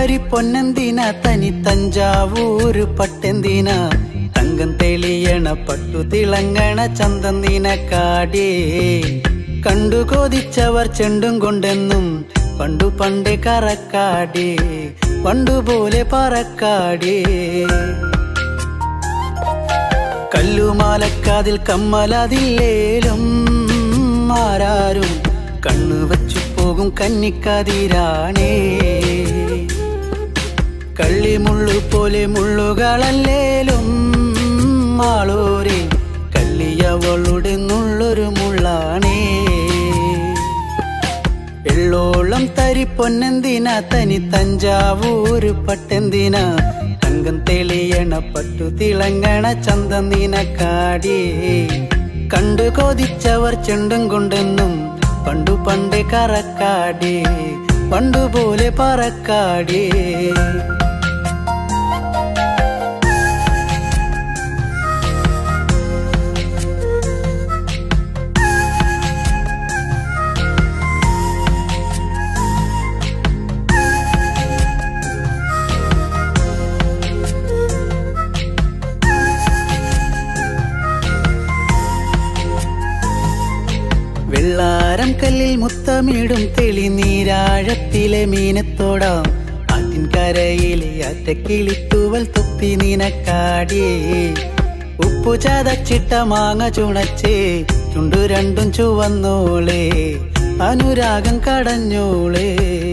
തരി പൊന്നെന്തിന തനി തഞ്ചാവൂര് പട്ടെന്തിന തങ്കം തെളിയണ പട്ടു തിളങ്ങണ ചന്തം നിനക്കാടേ കണ്ടു കൊതിച്ചവർ ചെണ്ടും കൊണ്ടെന്നും പണ്ടു പണ്ടേ കറക്കാടേ പണ്ടുപോലെ പറക്കാടേ കല്ലുമാലക്കാതിൽ കമ്മലതില്ലേലും ആരാരും കണ്ണു വച്ചു പോകും കന്നിക്കതിരാണേ കള്ളിമുള്ളു പോലെ മുള്ളുകളല്ലേലും ആളോരെ കല്ലിയവളുടെ നുള്ളൊരു മുള്ളാണേ എള്ളോളം തരി പൊന്നെന്തിന തനി തഞ്ചാവൂര് പട്ടെന്തിന തങ്കം തെളിയണ പട്ടു തിളങ്ങണ ചന്തം നിനക്കാടേ കണ്ടു കൊതിച്ചവർ ചെണ്ടും കൊണ്ടെന്നും പണ്ടു പണ്ടേ കറക്കാടേ പണ്ടുപോലെ പറക്കാടേ വെള്ളാരം കല്ലിൽ മുത്തമിടും തെളിനീരാഴത്തിലെ മീനത്തോടാം ആറ്റിൻ കരയിലെ അറ്റക്കിളിത്തൂവൽ തുപ്പി നിനക്കാടിയേ ഉപ്പു ചതച്ചിട്ട മാങ്ങ ചുണച്ചേ ചുണ്ടു രണ്ടും ചുവന്നോളേ അനുരാഗം കടഞ്ഞോളേ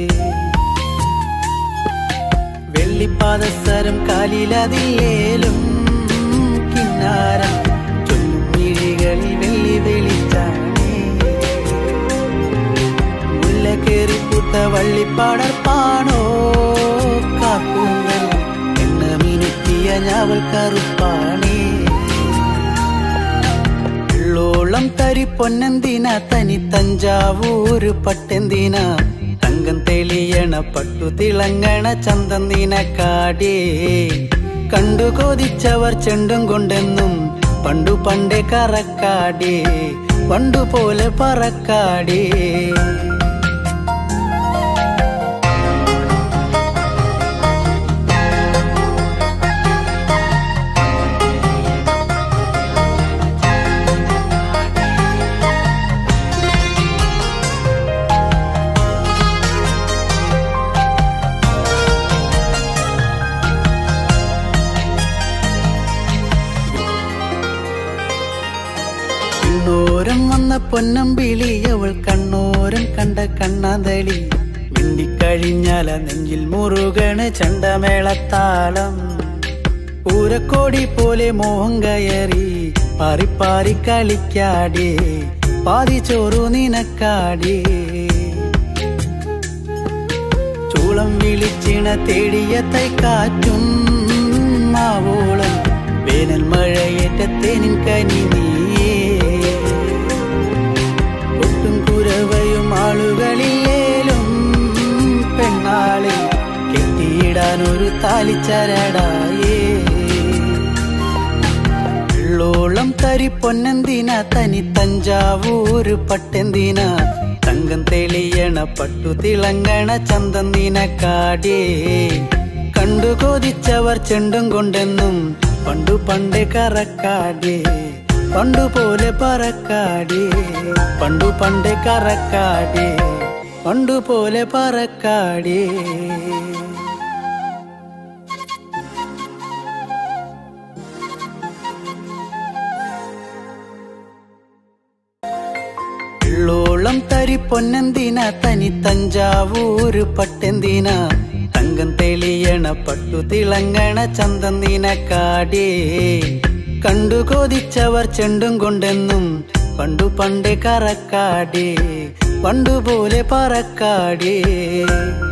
വെള്ളിപ്പാദസരം കാലിലതില്ലേലും കിന്നാരം ചൊല്ലും മിഴികളിൽ വെള്ളി വെളിച്ചാണേ മുല്ലക്കേറി പൂത്ത വള്ളിപ്പാടർപ്പാണോ കാപ്പൂങ്കൽ എണ്ണ മിനുക്കിയ ഞാവൽ കറുപ്പാണേ ഉള്ളോളം തരി പൊന്നെന്തിന തനി തഞ്ചാവൂര് പട്ടെന്തിന തങ്കം തെളിയണ പട്ടു തിളങ്ങണ ചന്തം നിനക്കാടേ കണ്ടു കൊതിച്ചവർ ചെണ്ടും കൊണ്ടെന്നും പണ്ടു പണ്ടേ കറക്കാടേ പണ്ടുപോലെ പറക്കാടേ കണ്ണോരം വന്ന പൊന്നമ്പിളി അവൾ കണ്ണോരം കണ്ട കണ്ണാന്തളി മിണ്ടിക്കഴിഞ്ഞാല നെഞ്ചിൽ മുറുകണ് ചണ്ടമേളത്താളം പൂരക്കോടി പോലെ മോഹം കയറി പാറിപ്പാറി കളിക്കാടേ പാതി ചോറു നിനക്കാടേ ചൂളം വിളിച്ചിണ തേടിയ തൈക്കാറ്റും മാവോളം വേനൽ മഴയേറ്റത്തേനിൻ കനി നീയേ ഒട്ടും കുരവയും ആളുകളില്ലേലും പെണ്ണാളെ കെട്ടിയിടാൻ ഒരു താലിച്ചരടായേ ഉള്ളോളം തരി പൊന്നെന്തിന തനി തഞ്ചാവൂര് പട്ടെന്തിന തങ്കം തെളിയണ പട്ടു തിളങ്ങണ ചന്തം നിനക്കാടേ കണ്ടു കൊതിച്ചവർ ചെണ്ടും കൊണ്ടെന്നും പണ്ടു പണ്ടേ കറക്കാടേ പണ്ടുപോലെ പറക്കാടേ പണ്ടു പണ്ടേ കറക്കാടേ പണ്ടുപോലെ പറക്കാടേ ഉള്ളോളം തരി പൊന്നെന്തിന തനി തഞ്ചാവൂര് പട്ടെന്തിന തങ്കം തെളിയണ പട്ടു തിളങ്ങണ ചന്തം നിനക്കാടേ കണ്ടു കൊതിച്ചവർ ചെണ്ടും കൊണ്ടെന്നും പണ്ടു പണ്ടേ കറക്കാടേ പണ്ടുപോലെ പറക്കാടേ